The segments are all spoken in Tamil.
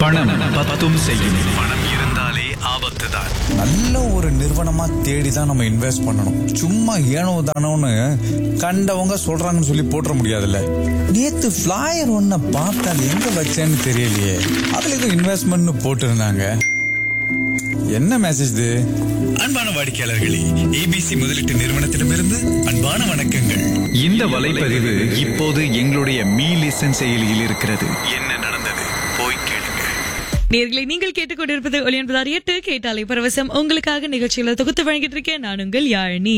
பணம் பத்தும் செய்யும் பணம் இருந்தாலே ஆபத்து தான் நல்ல ஒரு நிறுவனமா தேடி தான் நம்ம இன்வெஸ்ட் பண்ணணும் சும்மா ஏனோ தானோன்னு கண்டவங்க சொல்றாங்கன்னு சொல்லி போட்டுற முடியாதுல்ல நேத்து ஃபிளாயர் ஒன்ன பார்த்து அது எங்க வச்சேன்னு தெரியலையே அதுல ஏதோ இன்வெஸ்ட்மெண்ட்னு போட்டிருந்தாங்க என்ன மெசேஜ் இது அன்பான வாடிக்கையாளர்களே ஏபிசி முதலீட்டு நிறுவனத்திடமிருந்து அன்பான வணக்கங்கள் இந்த வலைப்பதிவு இப்போது எங்களுடைய மீ லிசன் செயலியில் இருக்கிறது என்ன நடந்தது போய் கேளுங்க நேர்களை நீங்கள் கேட்டுக்கொண்டிருப்பது ஒளி என்பதார் எட்டு கேட்டாலே பரவசம் உங்களுக்காக நிகழ்ச்சிகளை தொகுத்து வழங்கிட்டு இருக்கேன் நான் உங்கள் யாழினி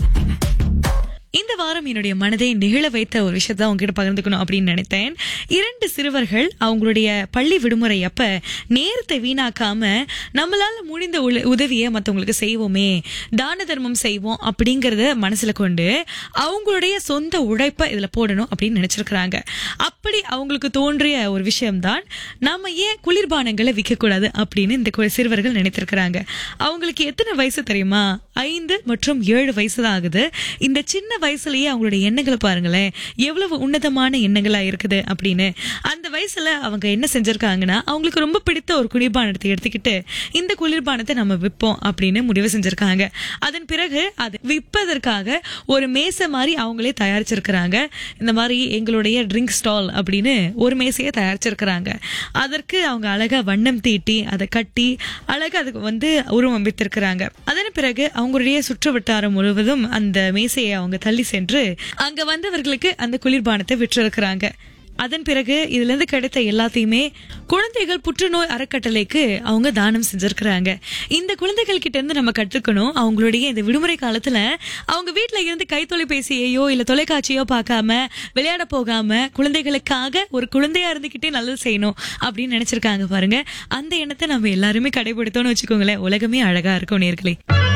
இந்த வாரம் என்னுடைய மனதை நிகழ வைத்த ஒரு விஷயத்தை உங்ககிட்ட பகிர்ந்துக்கணும் அப்படின்னு நினைத்தேன் இரண்டு சிறுவர்கள் அவங்களுடைய பள்ளி விடுமுறை அப்ப நேரத்தை வீணாக்காம நம்மளால முடிந்த உல- உதவியை மத்தவங்களுக்கு செய்வோமே தான தர்மம் செய்வோம் அப்படிங்கறத மனசுல கொண்டு அவங்களுடைய சொந்த உழைப்பை இதுல போடணும் அப்படின்னு நினைச்சிருக்கிறாங்க அப்படி அவங்களுக்கு தோன்றிய ஒரு விஷயம்தான் நாம ஏன் குளிர்பானங்களை விற்கக்கூடாது அப்படின்னு இந்த கு- சிறுவர்கள் நினைத்திருக்கிறாங்க அவங்களுக்கு எத்தனை வயசு தெரியுமா ஐந்து மற்றும் ஏழு வயசு தான் ஆகுது இந்த சின்ன வயசுலயே அவங்களுடைய எண்ணங்களை பாருங்களேன் எவ்வளவு உன்னதமான எண்ணங்களா இருக்குது அப்படின்னு அந்த வயசுல அவங்க என்ன செஞ்சிருக்காங்கன்னா அவங்களுக்கு ரொம்ப பிடித்த ஒரு குளிர்பானத்தை எடுத்துக்கிட்டு இந்த குளிர்பானத்தை நம்ம விற்போம் அப்படின்னு முடிவு செஞ்சிருக்காங்க அதன் பிறகு அது விற்பதற்காக ஒரு மேசை மாதிரி அவங்களே தயாரிச்சிருக்கிறாங்க இந்த மாதிரி எங்களுடைய ட்ரிங்க் ஸ்டால் அப்படின்னு ஒரு மேசையை தயாரிச்சிருக்கிறாங்க அதற்கு அவங்க அழகா வண்ணம் தீட்டி அதை கட்டி அழகா அதுக்கு வந்து உருவம் வித்திருக்கிறாங்க அதன் பிறகு அவங்களுடைய சுற்று வட்டாரம் முழுவதும் அந்த மேசையை அவங்க தள்ளி சென்று அங்க வந்தவர்களுக்கு அந்த குளிர்பானத்தை விற்றிருக்கிறாங்க அதன் பிறகு இதுல இருந்து கிடைத்த எல்லாத்தையுமே குழந்தைகள் புற்றுநோய் அறக்கட்டளைக்கு அவங்க தானம் செஞ்சிருக்கிறாங்க இந்த குழந்தைகள் கிட்ட இருந்து நம்ம கற்றுக்கணும் அவங்களுடைய இந்த விடுமுறை காலத்துல அவங்க வீட்ல இருந்து கை தொலைபேசியையோ இல்ல தொலைக்காட்சியோ பார்க்காம விளையாட போகாம குழந்தைகளுக்காக ஒரு குழந்தையா இருந்துகிட்டே நல்லது செய்யணும் அப்படின்னு நினைச்சிருக்காங்க பாருங்க அந்த எண்ணத்தை நம்ம எல்லாருமே கடைபிடித்தோம்னு வச்சுக்கோங்களேன் உலகமே அழகா இருக்கும் நேர்களே